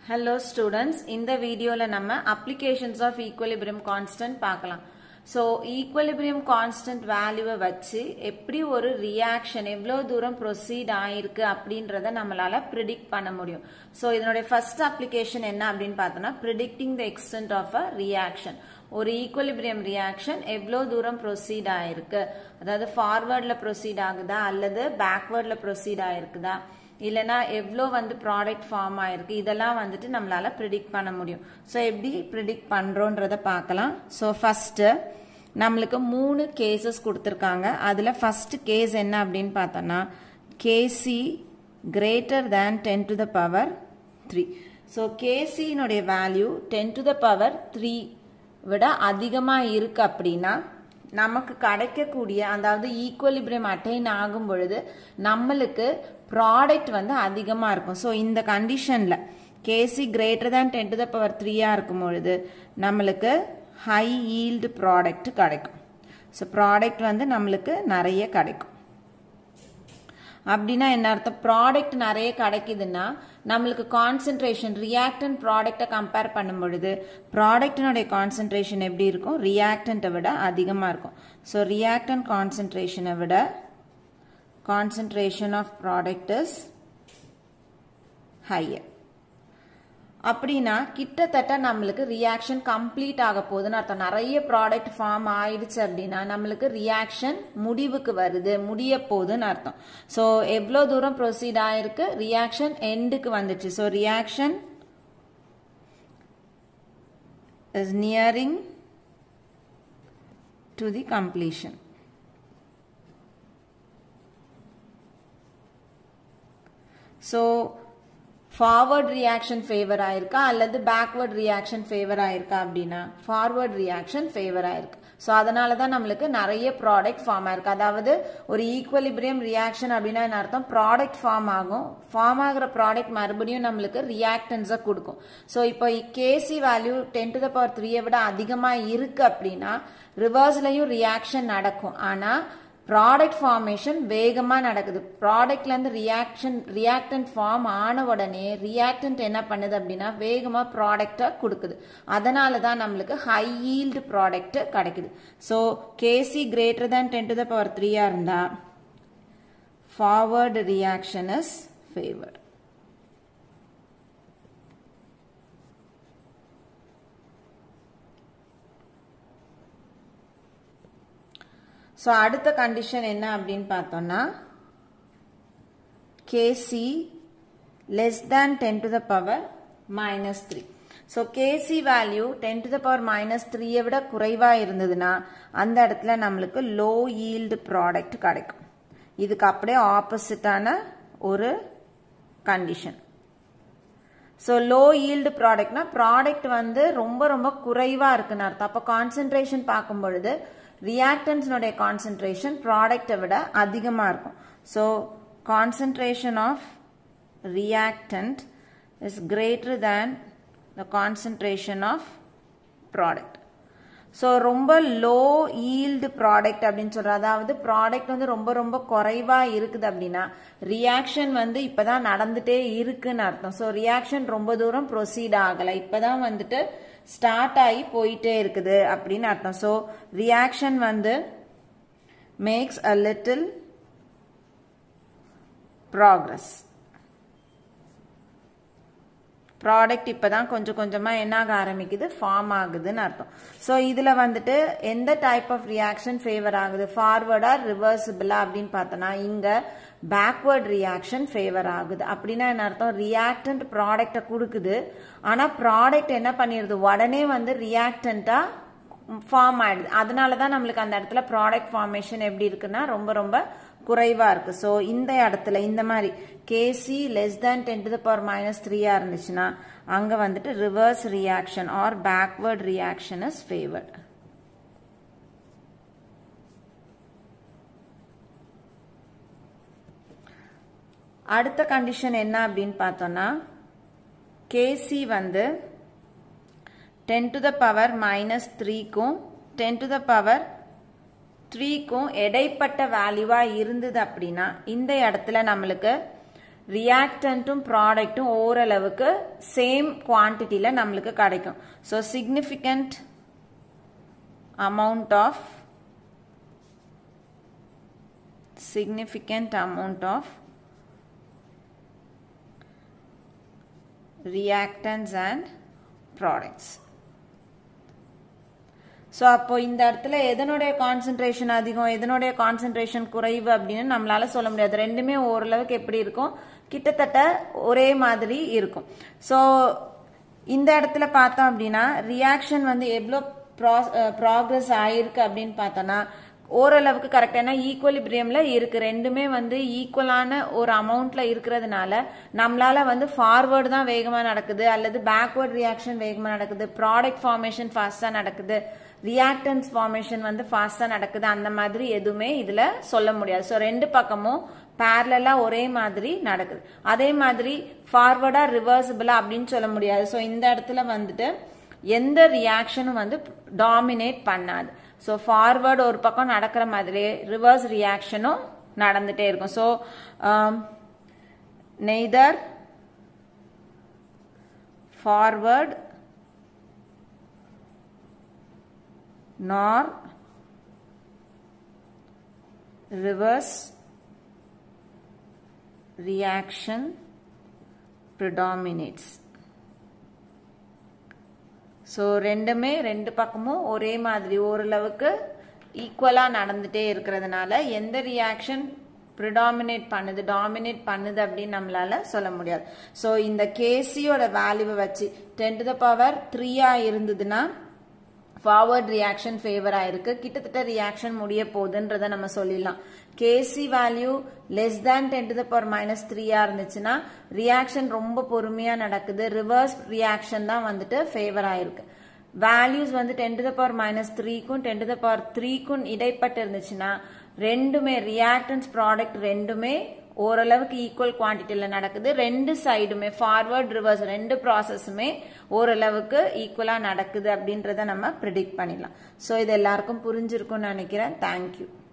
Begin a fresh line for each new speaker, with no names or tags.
hello students இந்த வீடியோவில் நம்ம அப்ளிகேஷன்ஸ் ஆஃப் ஈக்குவலிபிரியம் கான்ஸ்டன்ட் பார்க்கலாம் ஸோ ஈக்குவலிபிரியம் கான்ஸ்டன்ட் வேல்யூவை வச்சு எப்படி ஒரு ரியாக்ஷன் எவ்வளோ தூரம் ப்ரொசீட் ஆயிருக்கு அப்படின்றத நம்மளால ப்ரிடிக்ட் பண்ண முடியும் ஸோ இதனுடைய ஃபர்ஸ்ட் அப்ளிகேஷன் என்ன அப்படின்னு பார்த்தோம்னா predicting the extent of a reaction ஒரு ஈக்குவலிபிரியம் ரியாக்ஷன் எவ்வளோ தூரம் ப்ரொசீட் ஆயிருக்கு அதாவது ஃபார்வர்டில் ப்ரொசீட் ஆகுதா அல்லது பேக்வேர்டில் ப்ரொசீட் ஆயிருக்குதா இல்லைனா எவ்வளோ வந்து ப்ராடக்ட் ஃபார்ம் ஆயிருக்கு இதெல்லாம் வந்துட்டு நம்மளால ப்ரிடிக்ட் பண்ண முடியும் ஸோ எப்படி ப்ரிடிக்ட் பண்ணுறோன்றத பார்க்கலாம் ஸோ ஃபஸ்ட்டு நம்மளுக்கு மூணு கேசஸ் கொடுத்துருக்காங்க அதில் ஃபஸ்ட் கேஸ் என்ன அப்படின்னு பார்த்தோன்னா KC greater than ten to the power three so கேசியினுடைய value ten to the power three விட அதிகமாக இருக்கு அப்படின்னா நமக்கு கிடைக்கக்கூடிய அதாவது ஈக்குவலிபிரியம் அட்டைன் ஆகும் பொழுது நம்மளுக்கு ப்ராடக்ட் வந்து அதிகமாக இருக்கும் ஸோ இந்த கண்டிஷனில் KC greater than ten to the power த்ரீயாக இருக்கும் பொழுது நம்மளுக்கு ஹை ஈல்டு ப்ராடக்ட் கிடைக்கும் ஸோ ப்ராடக்ட் வந்து நம்மளுக்கு நிறைய கிடைக்கும் அப்படின்னா என்ன அர்த்தம் ப்ராடக்ட் நிறைய கிடைக்குதுன்னா நம்மளுக்கு கான்சென்ட்ரேஷன் ரியாக்டன் ப்ராடக்டை கம்பேர் பண்ணும் பொழுது ப்ராடக்டினுடைய கான்சென்ட்ரேஷன் எப்படி இருக்கும் ரியாக்டண்ட்டை விட அதிகமாக இருக்கும் ஸோ ரியாக்டன் கான்சென்ட்ரேஷனை விட concentration of product is higher அப்படின்னா கிட்டத்தட்ட நம்மளுக்கு ரியாக்ஷன் கம்ப்ளீட் ஆக போகுதுன்னு அர்த்தம் நிறைய ப்ராடக்ட் ஃபார்ம் ஆயிடுச்சு அப்படின்னா நம்மளுக்கு ரியாக்ஷன் முடிவுக்கு வருது முடிய போகுதுன்னு அர்த்தம் ஸோ எவ்வளோ தூரம் ப்ரொசீட் ஆயிருக்கு ரியாக்ஷன் எண்டுக்கு வந்துச்சு so reaction is nearing to the completion so forward reaction favour ஆயிருக்கா அல்லது பேக்வர்ட் ரியாக்ஷன் ஃபேவர் ஆயிருக்கா அப்படின்னா ஃபார்வர்ட் ரியாக்ஷன் ஃபேவர் ஆயிருக்கு ஸோ அதனால தான் நம்மளுக்கு நிறைய ப்ராடக்ட் ஃபார்ம் ஆயிருக்கு அதாவது ஒரு ஈக்குவலிபிரியம் ரியாக்ஷன் அப்படின்னா என்ன அர்த்தம் ப்ராடக்ட் ஃபார்ம் ஆகும் ஃபார்ம் ஆகிற ப்ராடக்ட் மறுபடியும் நம்மளுக்கு ரியாக்டன்ஸை கொடுக்கும் ஸோ இப்போ KC value ten to the power த்ரீயை விட அதிகமாக இருக்கு அப்படின்னா ரிவர்ஸ்லையும் ரியாக்ஷன் நடக்கும் ஆனால் ப்ராடக்ட் ஃபார்மேஷன் வேகமாக நடக்குது ப்ராடக்ட்லேருந்து ரியாக்ஷன் ரியாக்டன்ட் ஃபார்ம் ஆன உடனே ரியாக்டன்ட் என்ன பண்ணுது அப்படின்னா வேகமாக ப்ராடக்டை கொடுக்குது அதனால தான் நம்மளுக்கு ஹை ஈல்டு ப்ராடக்ட் கிடைக்குது so KC greater than ten to the power த்ரீயாக இருந்தால் forward reaction is favoured so அடுத்த கண்டிஷன் என்ன அப்படின்னு பார்த்தோம்னா KC less than ten to the power minus three so KC value ten to the power minus த்ரீயை விட குறைவாக இருந்ததுன்னா அந்த இடத்துல நம்மளுக்கு லோ ஈல்டு ப்ராடக்ட் கிடைக்கும் இதுக்கு அப்படியே ஆப்போசிட்டான ஒரு கண்டிஷன் ஸோ லோ ஈல்டு ப்ராடக்ட்னா ப்ராடக்ட் வந்து ரொம்ப ரொம்ப குறைவாக இருக்குன்னு அர்த்தம் அப்போ கான்சென்ட்ரேஷன் பார்க்கும் பொழுது ரியாக்டன்ஸ்னுடைய கான்சென்ட்ரேஷன் ப்ராடக்டை விட அதிகமாக இருக்கும் so concentration of reactant is greater than the concentration of product so ரொம்ப லோ ஈல்டு ப்ராடக்ட் அப்படின்னு சொல்கிறோம் அதாவது ப்ராடக்ட் வந்து ரொம்ப ரொம்ப குறைவாக இருக்குது அப்படின்னா ரியாக்ஷன் வந்து இப்போ தான் நடந்துகிட்டே இருக்குன்னு அர்த்தம் ஸோ ரியாக்ஷன் ரொம்ப தூரம் ப்ரொசீட் ஆகலை இப்போ தான் வந்துட்டு ஸ்டார்ட் ஆகி போயிட்டே இருக்குது அப்படின்னு அர்த்தம் ஸோ ரியாக்ஷன் வந்து makes a little progress product இப்போ தான் கொஞ்சம் கொஞ்சமாக என்ன ஆக ஆரம்பிக்குது ஃபார்ம் ஆகுதுன்னு அர்த்தம் ஸோ இதில் வந்துட்டு எந்த டைப் ஆஃப் ரியாக்ஷன் ஃபேவர் ஆகுது ஃபார்வர்டா ரிவர்சிபிளா அப்படின்னு பார்த்தோன்னா இங்கே பேக்வர்ட் ரியாக்ஷன் ஃபேவர் ஆகுது அப்படின்னா என்ன அர்த்தம் ரியாக்டன்ட் ப்ராடக்டை கொடுக்குது ஆனால் ப்ராடக்ட் என்ன பண்ணிடுது உடனே வந்து ரியாக்டண்ட்டாக ஃபார்ம் ஆயிடுது அதனால தான் நம்மளுக்கு அந்த இடத்துல ப்ராடக்ட் ஃபார்மேஷன் எப்படி இருக்குன்னா ரொம்ப ரொம்ப குறைவாக இருக்கு ஸோ இந்த இடத்துல இந்த மாதிரி KC less than ten to the power minus த்ரீயாக இருந்துச்சுன்னா அங்கே வந்துட்டு reverse reaction or backward reaction is favoured அடுத்த கண்டிஷன் என்ன அப்படின்னு பார்த்தோம்னா கேசி வந்து ten to the power minus த்ரீக்கும் டென் டு த பவர் த்ரீக்கும் இடைப்பட்ட வேல்யூவாக இருந்தது அப்படின்னா இந்த இடத்துல நம்மளுக்கு ரியாக்டன்ட்டும் ப்ராடக்ட்டும் ஓரளவுக்கு சேம் குவான்டிட்டியில் நம்மளுக்கு கிடைக்கும் so significant amount of significant amount of reactants and products so அப்போ இந்த இடத்துல எதனுடைய கான்சென்ட்ரேஷன் அதிகம் எதனுடைய கான்சென்ட்ரேஷன் குறைவு அப்படின்னு நம்மளால சொல்ல முடியாது ரெண்டுமே ஓரளவுக்கு எப்படி இருக்கும் கிட்டத்தட்ட ஒரே மாதிரி இருக்கும் ஸோ இந்த இடத்துல பார்த்தோம் அப்படின்னா ரியாக்ஷன் வந்து எவ்வளோ ப்ராக்ரஸ் ஆயிருக்கு அப்படின்னு பார்த்தோன்னா ஓரளவுக்கு கரெக்டான ஈக்குவலிபிரியம்ல இருக்கு ரெண்டுமே வந்து ஈக்குவலான ஒரு அமௌண்ட்ல இருக்கிறதுனால நம்மளால வந்து ஃபார்வேர்டு தான் வேகமா நடக்குது அல்லது பேக்வர்ட் ரியாக்ஷன் வேகமா நடக்குது ப்ராடக்ட் ஃபார்மேஷன் ஃபாஸ்டா நடக்குது ரியாக்டன்ஸ் ஃபார்மேஷன் வந்து ஃபாஸ்டா நடக்குது அந்த மாதிரி எதுவுமே இதுல சொல்ல முடியாது ஸோ ரெண்டு பக்கமும் பேரலா ஒரே மாதிரி நடக்குது அதே மாதிரி ஃபார்வர்டா ரிவர்சிபிளா அப்படின்னு சொல்ல முடியாது ஸோ இந்த இடத்துல வந்துட்டு எந்த ரியாக்ஷனும் வந்து டாமினேட் பண்ணாது ஸோ ஃபார்வர்டு ஒரு பக்கம் நடக்கிற மாதிரி ரிவர்ஸ் ரியாக்ஷனும் நடந்துட்டே இருக்கும் so neither forward nor reverse reaction predominates so ரெண்டுமே ரெண்டு பக்கமும் ஒரே மாதிரி ஓரளவுக்கு ஈக்குவலாக நடந்துட்டே இருக்கிறதுனால எந்த ரியாக்ஷன் ப்ரிடாமினேட் பண்ணுது டாமினேட் பண்ணுது அப்படின்னு நம்மளால சொல்ல முடியாது ஸோ இந்த கேசியோட வேல்யூவை வச்சு டென் டு த பவர் த்ரீயா இருந்ததுன்னா ஃபார்வர்ட் ரியாக்ஷன் ஃபேவர் ஆயிருக்கு கிட்டத்தட்ட ரியாக்ஷன் முடிய போகுதுன்றத நம்ம சொல்லிடலாம் KC value less than ten to the power minus த்ரீயா இருந்துச்சுன்னா ரியாக்ஷன் ரொம்ப பொறுமையா நடக்குது ரிவர்ஸ் ரியாக்ஷன் தான் வந்துட்டு ஃபேவர் ஆயிருக்கு வேல்யூஸ் வந்து ten to the power minus த்ரீக்கும் டென் டு த பவர் த்ரீக்கும் இடைப்பட்டு இருந்துச்சுன்னா ரெண்டுமே ரியாக்டன்ஸ் ப்ராடக்ட் ரெண்டுமே ஓரளவுக்கு ஈக்குவல் குவான்டிட்டியில் நடக்குது ரெண்டு சைடுமே ஃபார்வர்ட் ரிவர்ஸ் ரெண்டு ப்ராசஸுமே ஓரளவுக்கு ஈக்குவலாக நடக்குது அப்படின்றத நம்ம ப்ரிடிக்ட் பண்ணிடலாம் ஸோ இது எல்லாருக்கும் புரிஞ்சிருக்கும்னு நினைக்கிறேன் தேங்க்யூ